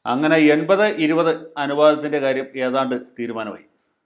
അങ്ങനെ എൺപത് ഇരുപത് അനുപാതത്തിൻ്റെ കാര്യം ഏതാണ്ട് തീരുമാനമായി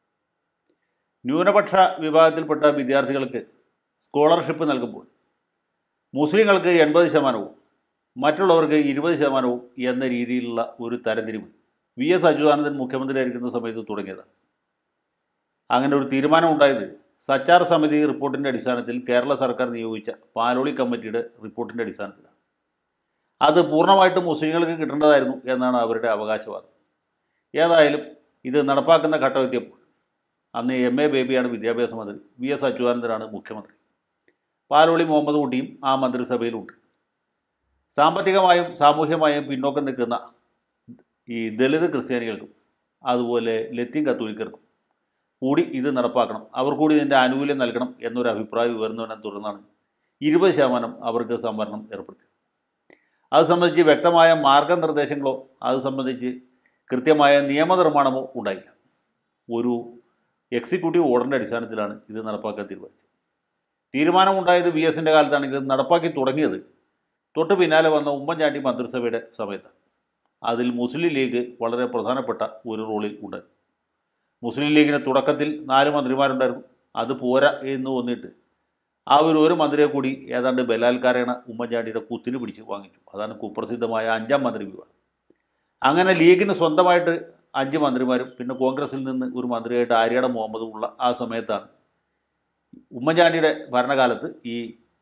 ന്യൂനപക്ഷ വിഭാഗത്തിൽപ്പെട്ട വിദ്യാർത്ഥികൾക്ക് സ്കോളർഷിപ്പ് നൽകുമ്പോൾ മുസ്ലിങ്ങൾക്ക് എൺപത് ശതമാനവും മറ്റുള്ളവർക്ക് ഇരുപത് ശതമാനവും എന്ന രീതിയിലുള്ള ഒരു തരംതിരിവ് വി എസ് അച്യുതാനന്ദൻ മുഖ്യമന്ത്രിയായിരിക്കുന്ന സമയത്ത് തുടങ്ങിയതാണ് അങ്ങനെ ഒരു തീരുമാനം ഉണ്ടായത് സച്ചാർ സമിതി റിപ്പോർട്ടിൻ്റെ അടിസ്ഥാനത്തിൽ കേരള സർക്കാർ നിയോഗിച്ച പാലോളി കമ്മിറ്റിയുടെ റിപ്പോർട്ടിൻ്റെ അടിസ്ഥാനത്തിലാണ് അത് പൂർണ്ണമായിട്ടും മുസ്ലിങ്ങൾക്ക് കിട്ടേണ്ടതായിരുന്നു എന്നാണ് അവരുടെ അവകാശവാദം ഏതായാലും ഇത് നടപ്പാക്കുന്ന ഘട്ടമെത്തിയപ്പോൾ അന്ന് എം എ ബേബിയാണ് വിദ്യാഭ്യാസ മന്ത്രി വി എസ് അച്യുതാനന്ദനാണ് മുഖ്യമന്ത്രി പാലോളി മുഹമ്മദ് കുട്ടിയും ആ മന്ത്രിസഭയിലുണ്ട് സാമ്പത്തികമായും സാമൂഹ്യമായും പിന്നോക്കം നിൽക്കുന്ന ഈ ദളിത് ക്രിസ്ത്യാനികൾക്കും അതുപോലെ ലത്തീൻ കത്തോലിക്കർക്കും കൂടി ഇത് നടപ്പാക്കണം അവർ കൂടി ഇതിൻ്റെ ആനുകൂല്യം നൽകണം എന്നൊരു അഭിപ്രായം ഉയർന്നതിനെ തുടർന്നാണ് ഇരുപത് ശതമാനം അവർക്ക് സംവരണം ഏർപ്പെടുത്തിയത് അത് സംബന്ധിച്ച് വ്യക്തമായ മാർഗനിർദ്ദേശങ്ങളോ അത് സംബന്ധിച്ച് കൃത്യമായ നിയമനിർമ്മാണമോ ഉണ്ടായില്ല ഒരു എക്സിക്യൂട്ടീവ് ഓർഡറിൻ്റെ അടിസ്ഥാനത്തിലാണ് ഇത് നടപ്പാക്കാൻ തീരുമാനിച്ചത് തീരുമാനമുണ്ടായത് വി എസിൻ്റെ കാലത്താണെങ്കിൽ ഇത് നടപ്പാക്കി തുടങ്ങിയത് തൊട്ട് പിന്നാലെ വന്ന ഉമ്മൻചാണ്ടി മന്ത്രിസഭയുടെ സമയത്താണ് അതിൽ മുസ്ലിം ലീഗ് വളരെ പ്രധാനപ്പെട്ട ഒരു റോളിൽ ഉണ്ടായിരുന്നു മുസ്ലിം ലീഗിന് തുടക്കത്തിൽ നാല് മന്ത്രിമാരുണ്ടായിരുന്നു അത് പോരാ എന്ന് വന്നിട്ട് ആ ഒരു ഒരു മന്ത്രിയെ കൂടി ഏതാണ്ട് ബലാത്കാരേണ ഉമ്മൻചാണ്ടിയുടെ കുത്തിന് പിടിച്ച് വാങ്ങിച്ചു അതാണ് കുപ്രസിദ്ധമായ അഞ്ചാം മന്ത്രി വിവാദം അങ്ങനെ ലീഗിന് സ്വന്തമായിട്ട് അഞ്ച് മന്ത്രിമാരും പിന്നെ കോൺഗ്രസിൽ നിന്ന് ഒരു മന്ത്രിയായിട്ട് ആര്യാട മുഹമ്മദും ഉള്ള ആ സമയത്താണ് ഉമ്മൻചാണ്ടിയുടെ ഭരണകാലത്ത് ഈ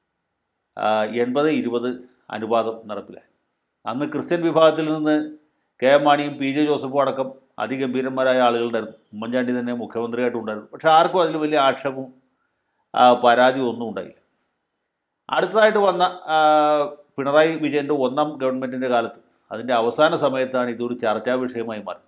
എൺപത് ഇരുപത് അനുപാതം നടപ്പിലായി അന്ന് ക്രിസ്ത്യൻ വിഭാഗത്തിൽ നിന്ന് കെ എം മാണിയും പി ജെ ജോസഫും അടക്കം അതിഗംഭീരന്മാരായ ആളുകളുണ്ടായിരുന്നു ഉമ്മൻചാണ്ടി തന്നെ മുഖ്യമന്ത്രിയായിട്ടുണ്ടായിരുന്നു പക്ഷേ ആർക്കും അതിൽ വലിയ ആക്ഷേപവും ആ, പരാതിയും ഒന്നും ഉണ്ടായില്ല അടുത്തതായിട്ട് വന്ന ആ, പിണറായി വിജയൻ്റെ ഒന്നാം ഗവൺമെൻറ്റിൻ്റെ കാലത്ത് അതിൻ്റെ അവസാന സമയത്താണ് ഇതൊരു ചർച്ചാ വിഷയമായി മാറി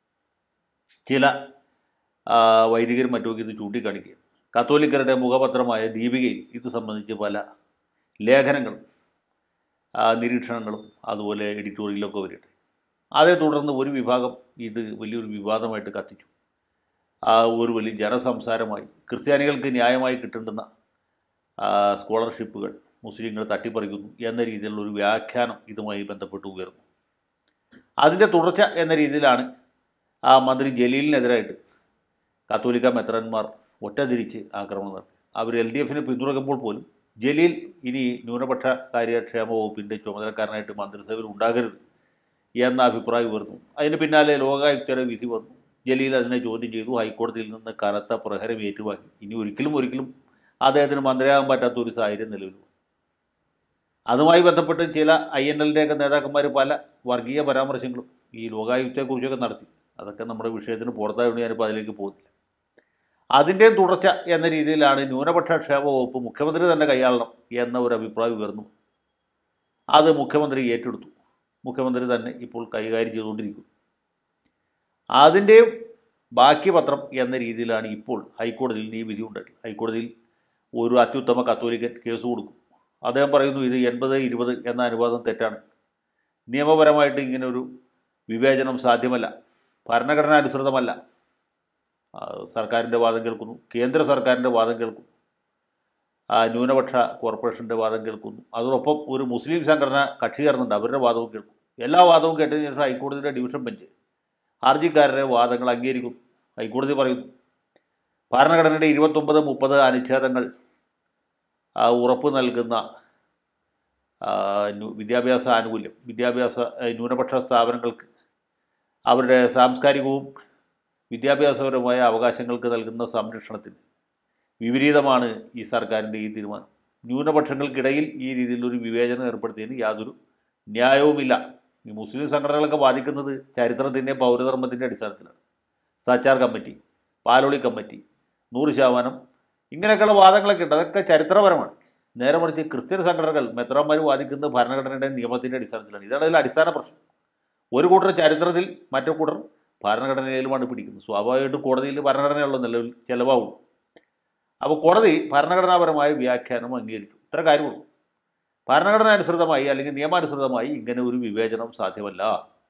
ചില ആ, വൈദികരും മറ്റുമൊക്കെ ഇത് ചൂണ്ടിക്കാണിക്കുക കത്തോലിക്കരുടെ മുഖപത്രമായ ദീപികയിൽ ഇത് സംബന്ധിച്ച് പല ലേഖനങ്ങളും ആ, നിരീക്ഷണങ്ങളും അതുപോലെ എഡിറ്റോറിയലൊക്കെ വരട്ടെ അതേ തുടർന്ന് ഒരു വിഭാഗം ഇത് വലിയൊരു വിവാദമായിട്ട് കത്തിച്ചു ആ ഒരു വലിയ ജനസംസാരമായി ക്രിസ്ത്യാനികൾക്ക് ന്യായമായി കിട്ടേണ്ടുന്ന ആ, സ്കോളർഷിപ്പുകൾ മുസ്ലിങ്ങൾ തട്ടിപ്പറിക്കുന്നു എന്ന രീതിയിലുള്ള ഒരു വ്യാഖ്യാനം ഇതുമായി ബന്ധപ്പെട്ട് ഉയർന്നു അതിൻ്റെ തുടർച്ച എന്ന രീതിയിലാണ് ആ മന്ത്രി ജലീലിനെതിരായിട്ട് കത്തോലിക്ക മെത്രന്മാർ ഒറ്റതിരിച്ച് ആക്രമണം നടത്തി അവർ എൽ ഡി എഫിനെ പിന്തുണയ്ക്കുമ്പോൾ പോലും ജലീൽ ഇനി ന്യൂനപക്ഷ കാര്യക്ഷേമ വകുപ്പിൻ്റെ ചുമതലക്കാരനായിട്ട് മന്ത്രിസഭയിൽ ഉണ്ടാകരുത് എന്ന അഭിപ്രായം ഉയർന്നു അതിന് പിന്നാലെ ലോകായുക്തയുടെ വിധി വന്നു ജലീൽ അതിനെ ചോദ്യം ചെയ്തു ഹൈക്കോടതിയിൽ നിന്ന് കനത്ത പ്രഹരം ഏറ്റുവാങ്ങി ഇനി ഒരിക്കലും ഒരിക്കലും അദ്ദേഹത്തിന് മന്ത്രിയാകാൻ പറ്റാത്ത ഒരു സാഹചര്യം നിലവിൽ വന്നു അതുമായി ബന്ധപ്പെട്ട് ചില ഐ എൻ എല്ലിൻ്റെയൊക്കെ നേതാക്കന്മാർ പല വർഗീയ പരാമർശങ്ങളും ഈ ലോകായുക്തയെക്കുറിച്ചൊക്കെ നടത്തി അതൊക്കെ നമ്മുടെ വിഷയത്തിന് പുറത്തായതുകൊണ്ട് ഞാനിപ്പോൾ അതിലേക്ക് പോകുന്നില്ല അതിൻ്റെയും തുടർച്ച എന്ന രീതിയിലാണ് ന്യൂനപക്ഷ ക്ഷേമ വകുപ്പ് മുഖ്യമന്ത്രി തന്നെ കൈയാളണം എന്ന ഒരു അഭിപ്രായം ഉയർന്നു അത് മുഖ്യമന്ത്രി ഏറ്റെടുത്തു മുഖ്യമന്ത്രി തന്നെ ഇപ്പോൾ കൈകാര്യം ചെയ്തുകൊണ്ടിരിക്കുന്നു അതിൻ്റെയും ബാക്കി പത്രം എന്ന രീതിയിലാണ് ഇപ്പോൾ ഹൈക്കോടതിയിൽ ഈ വിധി ഉണ്ടായിട്ടുള്ളത് ഹൈക്കോടതിയിൽ ഒരു അത്യുത്തമ കത്തോലിക്കൻ കേസ് കൊടുക്കും അദ്ദേഹം പറയുന്നു ഇത് എൺപത് ഇരുപത് എന്ന അനുവാദം തെറ്റാണ് നിയമപരമായിട്ട് ഇങ്ങനെ ഒരു വിവേചനം സാധ്യമല്ല ഭരണഘടനാനുസൃതമല്ല ആ, സർക്കാരിൻ്റെ വാദം കേൾക്കുന്നു കേന്ദ്ര സർക്കാരിൻ്റെ വാദം കേൾക്കുന്നു ആ, ന്യൂനപക്ഷ കോർപ്പറേഷൻ്റെ വാദം കേൾക്കുന്നു അതോടൊപ്പം ഒരു മുസ്ലിം സംഘടന കക്ഷി ചേർന്നുണ്ട് അവരുടെ വാദവും കേൾക്കും എല്ലാ വാദവും കേട്ടതിന് ശേഷം ഹൈക്കോടതിയുടെ ഡിവിഷൻ ബെഞ്ച് ഹർജിക്കാരുടെ വാദങ്ങൾ അംഗീകരിക്കുന്നു ഹൈക്കോടതി പറയുന്നു ഭരണഘടനയുടെ ഇരുപത്തൊമ്പത് മുപ്പത് അനുച്ഛേദങ്ങൾ ആ, ഉറപ്പ് നൽകുന്ന ആ, ന്യൂ- വിദ്യാഭ്യാസ ആനുകൂല്യം വിദ്യാഭ്യാസ ഏ, ന്യൂനപക്ഷ സ്ഥാപനങ്ങൾക്ക് അവരുടെ സാംസ്കാരികവും വിദ്യാഭ്യാസപരമായ അവകാശങ്ങൾക്ക് നൽകുന്ന സംരക്ഷണത്തിന് വിപരീതമാണ് ഈ സർക്കാരിൻ്റെ ഈ തീരുമാനം ന്യൂനപക്ഷങ്ങൾക്കിടയിൽ ഈ രീതിയിലൊരു വിവേചനം ഏർപ്പെടുത്തിയതിന് യാതൊരു ന്യായവുമില്ല ഈ മുസ്ലിം സംഘടനകളൊക്കെ ബാധിക്കുന്നത് ചരിത്രത്തിൻ്റെ പൗരധർമ്മത്തിൻ്റെ അടിസ്ഥാനത്തിലാണ് സച്ചാർ കമ്മിറ്റി പാലോളി കമ്മിറ്റി നൂറ് ശതമാനം ഇങ്ങനെയൊക്കെയുള്ള വാദങ്ങളൊക്കെ ഉണ്ട് അതൊക്കെ ചരിത്രപരമാണ് നേരെ മറിച്ച് ക്രിസ്ത്യൻ സംഘടനകൾ മെത്രാന്മാർ വാദിക്കുന്നത് ഭരണഘടനയുടെ നിയമത്തിൻ്റെ അടിസ്ഥാനത്തിലാണ് ഇതാണ് അതിൽ അടിസ്ഥാന പ്രശ്നം ഒരു കൂട്ടർ ചരിത്രത്തിൽ മറ്റു കൂട്ടർ ഭരണഘടനയിലുമാണ് പിടിക്കുന്നത് സ്വാഭാവികമായിട്ടും കോടതിയിൽ ഭരണഘടനയുള്ള നിലവിൽ ചിലവാകും അപ്പോൾ കോടതി ഭരണഘടനാപരമായ വ്യാഖ്യാനം അംഗീകരിച്ചു ഇത്ര കാര്യമുള്ളൂ ഭരണഘടനാനുസൃതമായി അല്ലെങ്കിൽ നിയമാനുസൃതമായി ഇങ്ങനെ ഒരു വിവേചനം സാധ്യമല്ല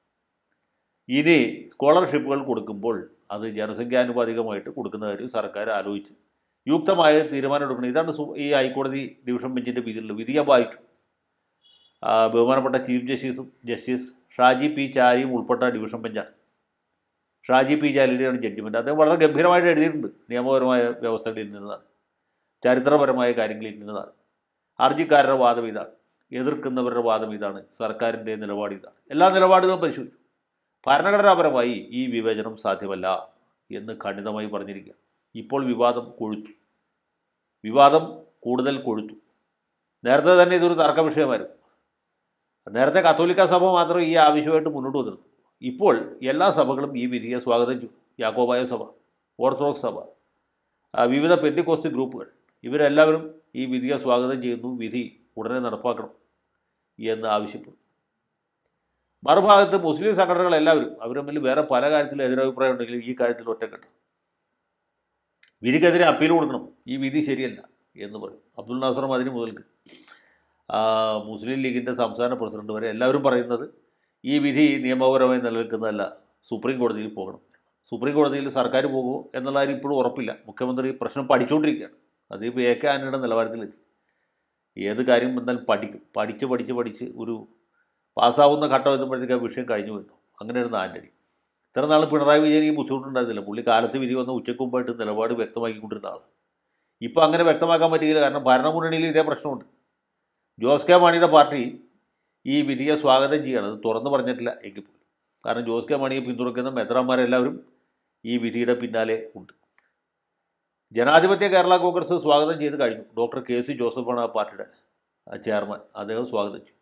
ഇനി സ്കോളർഷിപ്പുകൾ കൊടുക്കുമ്പോൾ അത് ജനസംഖ്യാനുപാതികമായിട്ട് കൊടുക്കുന്ന കാര്യം സർക്കാർ ആലോചിച്ച് യുക്തമായ തീരുമാനം എടുക്കണം ഇതാണ് സു- ഈ ഹൈക്കോടതി ഡിവിഷൻ ബെഞ്ചിൻ്റെ വിധിയിലുള്ള വിധി ഞാൻ വായിച്ചു ആ, ബഹുമാനപ്പെട്ട ചീഫ് ജസ്റ്റിസും ജസ്റ്റിസ് ഷാജി പി ചാരിയും ഉൾപ്പെട്ട ഡിവിഷൻ ബെഞ്ചാണ് ഷാജി പി ചാലിയുടെയാണ് ജഡ്ജിമെൻറ്റ് അദ്ദേഹം വളരെ ഗംഭീരമായിട്ട് എഴുതിയിട്ടുണ്ട് നിയമപരമായ വ്യവസ്ഥകളിൽ നിന്നതാണ് ചരിത്രപരമായ കാര്യങ്ങളിൽ നിന്നതാണ് ഹർജിക്കാരുടെ വാദം ഇതാണ് എതിർക്കുന്നവരുടെ വാദം ഇതാണ് സർക്കാരിൻ്റെ നിലപാട് ഇതാണ് എല്ലാ നിലപാടുകളും പരിശോധിച്ചു ഭരണഘടനാപരമായി ഈ വിവേചനം സാധ്യമല്ല എന്ന് ഖണ്ഡിതമായി പറഞ്ഞിരിക്കുക ഇപ്പോൾ വിവാദം കൊഴുത്തു വിവാദം കൂടുതൽ കൊഴുത്തു നേരത്തെ തന്നെ ഇതൊരു തർക്ക വിഷയമായിരുന്നു നേരത്തെ കത്തോലിക്ക സഭ മാത്രം ഈ ആവശ്യമായിട്ട് മുന്നോട്ട് വന്നിരുന്നു ഇപ്പോൾ എല്ലാ സഭകളും ഈ വിധിയെ സ്വാഗതം ചെയ്തു യാക്കോബായ സഭ ഓർത്തഡോക്സ് സഭ ആ, വിവിധ പെന്തിക്കോസ്റ്റ് ഗ്രൂപ്പുകൾ ഇവരെല്ലാവരും ഈ വിധിയെ സ്വാഗതം ചെയ്യുന്നു വിധി ഉടനെ നടപ്പാക്കണം എന്ന് ആവശ്യപ്പെടും മറുഭാഗത്ത് മുസ്ലിം സംഘടനകൾ എല്ലാവരും അവർ തമ്മിൽ വേറെ പല കാര്യത്തിലും എതിരഭിപ്രായം ഉണ്ടെങ്കിലും ഈ കാര്യത്തിൽ ഒറ്റക്കെട്ട് വിധിക്കെതിരെ അപ്പീൽ കൊടുക്കണം ഈ വിധി ശരിയല്ല എന്ന് പറയും അബ്ദുൽ നാസറും അതിന് മുതൽക്ക് ആ, മുസ്ലിം ലീഗിൻ്റെ സംസ്ഥാന പ്രസിഡന്റ് വരെ എല്ലാവരും പറയുന്നത് ഈ വിധി നിയമപരമായി നിലനിൽക്കുന്നതല്ല സുപ്രീം കോടതിയിൽ പോകണം സുപ്രീം കോടതിയിൽ സർക്കാർ പോകുമോ എന്നുള്ള കാര്യം ഇപ്പോഴും ഉറപ്പില്ല മുഖ്യമന്ത്രി പ്രശ്നം പഠിച്ചുകൊണ്ടിരിക്കുകയാണ് അതിപ്പോൾ എ കെ ആന്റണിയുടെ നിലവാരത്തിലെത്തി ഏത് കാര്യം വന്നാലും പഠിക്കും പഠിച്ച് പഠിച്ച് പഠിച്ച് ഒരു പാസ്സാവുന്ന ഘട്ടം എത്തുമ്പോഴത്തേക്ക് ആ വിഷയം കഴിഞ്ഞു വരുന്നു അങ്ങനെയായിരുന്നു ആന്റണി ഇത്ര നാൾ പിണറായി വിജയൻ ഈ ബുദ്ധിമുട്ടുണ്ടായിരുന്നില്ല പുള്ളി കാലത്ത് വിധി വന്ന ഉച്ചയ്ക്ക് മുമ്പായിട്ട് നിലപാട് വ്യക്തമാക്കിക്കൊണ്ടിരുന്ന ആൾ ഇപ്പോൾ അങ്ങനെ വ്യക്തമാക്കാൻ പറ്റിയില്ല കാരണം ഭരണമുന്നണിയിൽ ഇതേ പ്രശ്നമുണ്ട് ജോസ് കെ മാണിയുടെ പാർട്ടി ഈ വിധിയെ സ്വാഗതം ചെയ്യണം അത് തുറന്നു പറഞ്ഞിട്ടില്ല എങ്കിൽ പോലും കാരണം ജോസ് കെ മാണിയെ പിന്തുണയ്ക്കുന്ന മെത്രാന്മാരെല്ലാവരും ഈ വിധിയുടെ പിന്നാലെ ഉണ്ട് ജനാധിപത്യ കേരള കോൺഗ്രസ് സ്വാഗതം ചെയ്ത് കഴിഞ്ഞു ഡോക്ടർ കെ സി ജോസഫാണ് ആ പാർട്ടിയുടെ ആ ചെയർമാൻ അദ്ദേഹം സ്വാഗതം ചെയ്തു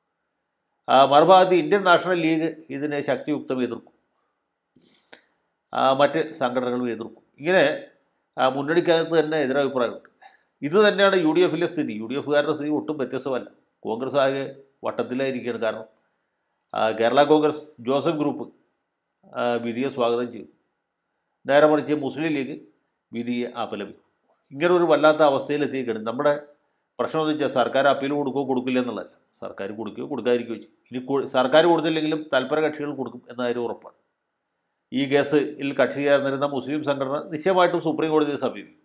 ആ മറുഭാഗത്ത് ഇന്ത്യൻ നാഷണൽ ലീഗ് ഇതിനെ ശക്തിയുക്തം എതിർക്കും ആ, മറ്റ് സംഘടനകളും എതിർക്കും ഇങ്ങനെ ആ, മുന്നണിക്കകത്ത് തന്നെ എതിരഭിപ്രായമുണ്ട് ഇത് തന്നെയാണ് യു ഡി എഫിലെ സ്ഥിതി യു ഡി എഫുകാരുടെ സ്ഥിതി ഒട്ടും വ്യത്യസ്തമല്ല കോൺഗ്രസ് ആകെ വട്ടത്തിലായിരിക്കുകയാണ് കാരണം ആ, കേരള കോൺഗ്രസ് ജോസഫ് ഗ്രൂപ്പ് ആ, വിധിയെ സ്വാഗതം ചെയ്തു നേരെ മറിച്ച് മുസ്ലിം ലീഗ് വിധിയെ അപലപിക്കും ഇങ്ങനെ ഒരു വല്ലാത്ത അവസ്ഥയിലെത്തിയിരിക്കുകയാണ് നമ്മുടെ പ്രശ്നം എന്ന് വെച്ചാൽ സർക്കാർ അപ്പീൽ കൊടുക്കുകയോ കൊടുക്കില്ല എന്നുള്ളതല്ല സർക്കാർ കൊടുക്കുകയോ കൊടുക്കാതിരിക്കുകയോ ചെയ്യും ഇനി കൊ- സർക്കാർ കൊടുത്തില്ലെങ്കിലും തൽപര കക്ഷികൾ കൊടുക്കും എന്ന കാര്യം ഉറപ്പാണ് ഈ കേസിൽ കക്ഷി ചേർന്നിരുന്ന മുസ്ലിം സംഘടന നിശ്ചയമായിട്ടും സുപ്രീം കോടതിയെ സമീപിക്കും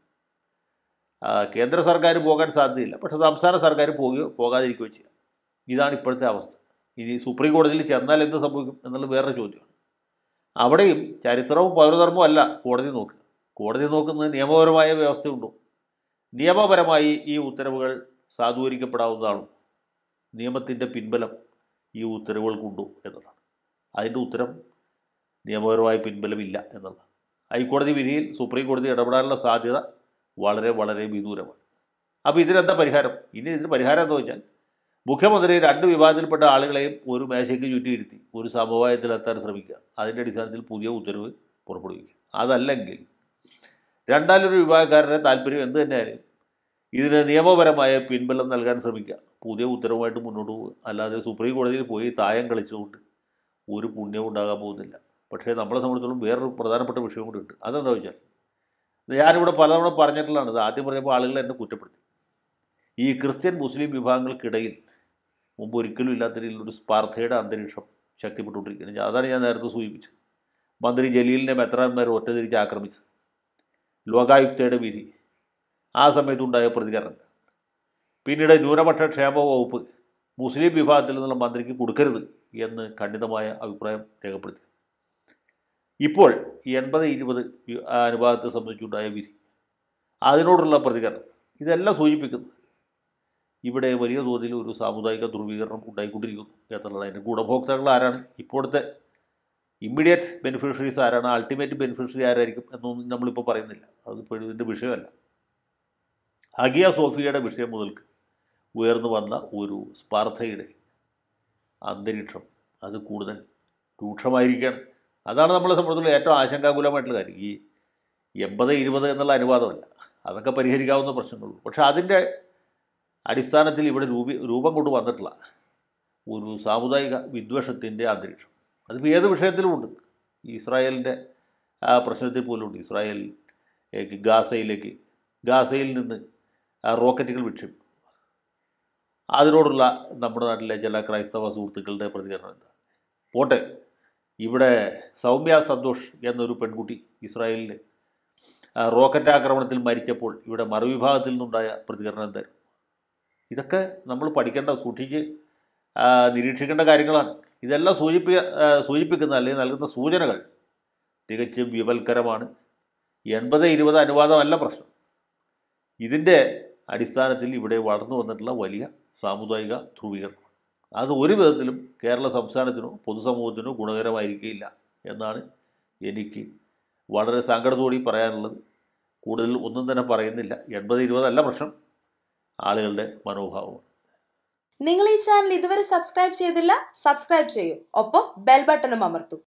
ആ, കേന്ദ്ര സർക്കാർ പോകാൻ സാധ്യതയില്ല പക്ഷേ സംസ്ഥാന സർക്കാർ പോകുകയോ പോകാതിരിക്കുകയോ ചെയ്യാം ഇതാണ് ഇപ്പോഴത്തെ അവസ്ഥ ഇനി സുപ്രീം കോടതിയിൽ ചെന്നാൽ എന്ത് സംഭവിക്കും എന്നുള്ളത് വേറെ ചോദ്യമാണ് അവിടെയും ചരിത്രവും പൗരധർമ്മവും അല്ല കോടതി നോക്കുക കോടതി നോക്കുന്നത് നിയമപരമായ വ്യവസ്ഥയുണ്ടോ നിയമപരമായി ഈ ഉത്തരവുകൾ സാധൂകരിക്കപ്പെടാവുന്നതാണോ നിയമത്തിൻ്റെ പിൻബലം ഈ ഉത്തരവുകൾക്കുണ്ടോ എന്നതാണ് അതിൻ്റെ ഉത്തരം നിയമപരമായ പിൻബലമില്ല എന്നുള്ളതാണ് ഹൈക്കോടതി വിധിയിൽ സുപ്രീം കോടതി ഇടപെടാനുള്ള സാധ്യത വളരെ വളരെ വിദൂരമാണ് അപ്പോൾ ഇതിനെന്താ പരിഹാരം ഇനി ഇതിന് പരിഹാരം എന്താ വെച്ചാൽ മുഖ്യമന്ത്രി രണ്ട് വിഭാഗത്തിൽപ്പെട്ട ആളുകളെയും ഒരു മേശയ്ക്ക് ചുറ്റി ഇരുത്തി ഒരു സമവായത്തിലെത്താൻ ശ്രമിക്കുക അതിൻ്റെ അടിസ്ഥാനത്തിൽ പുതിയ ഉത്തരവ് പുറപ്പെടുവിക്കുക അതല്ലെങ്കിൽ രണ്ടാലൊരു വിഭാഗക്കാരുടെ താല്പര്യം എന്ത് തന്നെയായാലും ഇതിന് നിയമപരമായ പിൻബലം നൽകാൻ ശ്രമിക്കുക പുതിയ ഉത്തരവുമായിട്ട് മുന്നോട്ട് പോകുക അല്ലാതെ സുപ്രീം കോടതിയിൽ പോയി തായം കളിച്ചുകൊണ്ട് ഒരു പുണ്യവും ഉണ്ടാകാൻ പോകുന്നില്ല പക്ഷേ നമ്മളെ സംബന്ധിച്ചിടത്തോളം വേറൊരു പ്രധാനപ്പെട്ട വിഷയം കൂടി ഉണ്ട് അതെന്താ വെച്ചാൽ ഞാനിവിടെ പലതവണ പറഞ്ഞിട്ടുള്ളതാണ് ഇത് ആദ്യം പറഞ്ഞപ്പോൾ ആളുകൾ എന്നെ കുറ്റപ്പെടുത്തി ഈ ക്രിസ്ത്യൻ മുസ്ലിം വിഭാഗങ്ങൾക്കിടയിൽ മുമ്പ് ഒരിക്കലും ഇല്ലാത്ത രീതിയിലൊരു സ്പാർദ്ധയുടെ അന്തരീക്ഷം ശക്തിപ്പെട്ടുകൊണ്ടിരിക്കുകയാണ് അതാണ് ഞാൻ നേരത്തെ സൂചിപ്പിച്ചത് മന്ത്രി ജലീലിനെ മെത്രാന്മാർ ഒറ്റതിരിച്ച് ആക്രമിച്ചു ലോകായുക്തയുടെ വിധി ആ സമയത്തുണ്ടായ പ്രതികരണം പിന്നീട് ന്യൂനപക്ഷ ക്ഷേമ വകുപ്പ് മുസ്ലിം വിഭാഗത്തിൽ നിന്നുള്ള മന്ത്രിക്ക് കൊടുക്കരുത് എന്ന് ഖണ്ഡിതമായ അഭിപ്രായം രേഖപ്പെടുത്തി ഇപ്പോൾ എൺപത് ഇരുപത് അനുപാതത്തെ സംബന്ധിച്ചുണ്ടായ വിധി അതിനോടുള്ള പ്രതികരണം ഇതെല്ലാം സൂചിപ്പിക്കുന്നത് ഇവിടെ വലിയ തോതിൽ ഒരു സാമുദായിക ധ്രുവീകരണം ഉണ്ടായിക്കൊണ്ടിരിക്കുന്നു എന്നുള്ളത് അതിൻ്റെ ഗുണഭോക്താക്കൾ ആരാണ് ഇപ്പോഴത്തെ ഇമ്മീഡിയറ്റ് ബെനിഫിഷ്യറീസ് ആരാണ് അൾട്ടിമേറ്റ് ബെനിഫിഷ്യറി ആരായിരിക്കും എന്നൊന്നും നമ്മളിപ്പോൾ പറയുന്നില്ല അതിപ്പോൾ ഇതിൻ്റെ വിഷയമല്ല ഹഗിയ സോഫിയയുടെ വിഷയം മുതൽക്ക് ഉയർന്നു വന്ന ഒരു സ്പാർദ്ധയുടെ അന്തരീക്ഷം അത് കൂടുതൽ രൂക്ഷമായിരിക്കുകയാണ് അതാണ് നമ്മളെ സംബന്ധിച്ചുള്ള ഏറ്റവും ആശങ്കാകുലമായിട്ടുള്ള കാര്യം ഈ എൺപത് ഇരുപത് എന്നുള്ള അനുവാദമല്ല അതൊക്കെ പരിഹരിക്കാവുന്ന പ്രശ്നങ്ങളുള്ളൂ പക്ഷേ അതിൻ്റെ അടിസ്ഥാനത്തിൽ ഇവിടെ രൂപി രൂപം കൊണ്ട് വന്നിട്ടുള്ള ഒരു സാമുദായിക വിദ്വേഷത്തിൻ്റെ അന്തരീക്ഷം അതിപ്പോൾ ഏത് വിഷയത്തിലുമുണ്ട് ഇസ്രായേലിൻ്റെ ആ പ്രശ്നത്തിൽ പോലുമുണ്ട് ഇസ്രായേൽ ഏക്ക് ഗാസയിലേക്ക് ഗാസയിൽ നിന്ന് ആ റോക്കറ്റുകൾ വിക്ഷേപിക്കും അതിനോടുള്ള നമ്മുടെ നാട്ടിലെ ചില ക്രൈസ്തവ സുഹൃത്തുക്കളുടെ പ്രതികരണം എന്താ പോട്ടെ ഇവിടെ സൗമ്യ സന്തോഷ് എന്നൊരു പെൺകുട്ടി ഇസ്രായേലിൽ ആ, റോക്കറ്റ് ആക്രമണത്തിൽ മരിച്ചപ്പോൾ ഇവിടെ മറുവിഭാഗത്തിൽ നിന്നുണ്ടായ പ്രതികരണം എന്തായിരുന്നു ഇതൊക്കെ നമ്മൾ പഠിക്കേണ്ട സൂക്ഷിച്ച് ആ, നിരീക്ഷിക്കേണ്ട കാര്യങ്ങളാണ് ഇതെല്ലാം സൂചിപ്പി ആ, സൂചിപ്പിക്കുന്ന അല്ലെങ്കിൽ നൽകുന്ന സൂചനകൾ തികച്ചും വിപൽക്കരമാണ് എൺപത് ഇരുപത് അനുവാദമല്ല പ്രശ്നം ഇതിൻ്റെ അടിസ്ഥാനത്തിൽ ഇവിടെ വളർന്നു വന്നിട്ടുള്ള വലിയ സാമുദായിക ധ്രുവീകരണം അത് ഒരു വിധത്തിലും കേരള സംസ്ഥാനത്തിനോ പൊതുസമൂഹത്തിനോ ഗുണകരമായിരിക്കില്ല എന്നാണ് എനിക്ക് വളരെ സങ്കടത്തോടെ പറയാനുള്ളത് കൂടുതൽ ഒന്നും തന്നെ പറയുന്നില്ല എൺപത് ഇരുപതല്ല പ്രശ്നം ആളുകളുടെ മനോഭാവം നിങ്ങൾ ഈ ചാനൽ ഇതുവരെ സബ്സ്ക്രൈബ് ചെയ്തില്ല സബ്സ്ക്രൈബ് ചെയ്യൂ ഒപ്പം ബെൽ ബട്ടണും അമർത്തൂ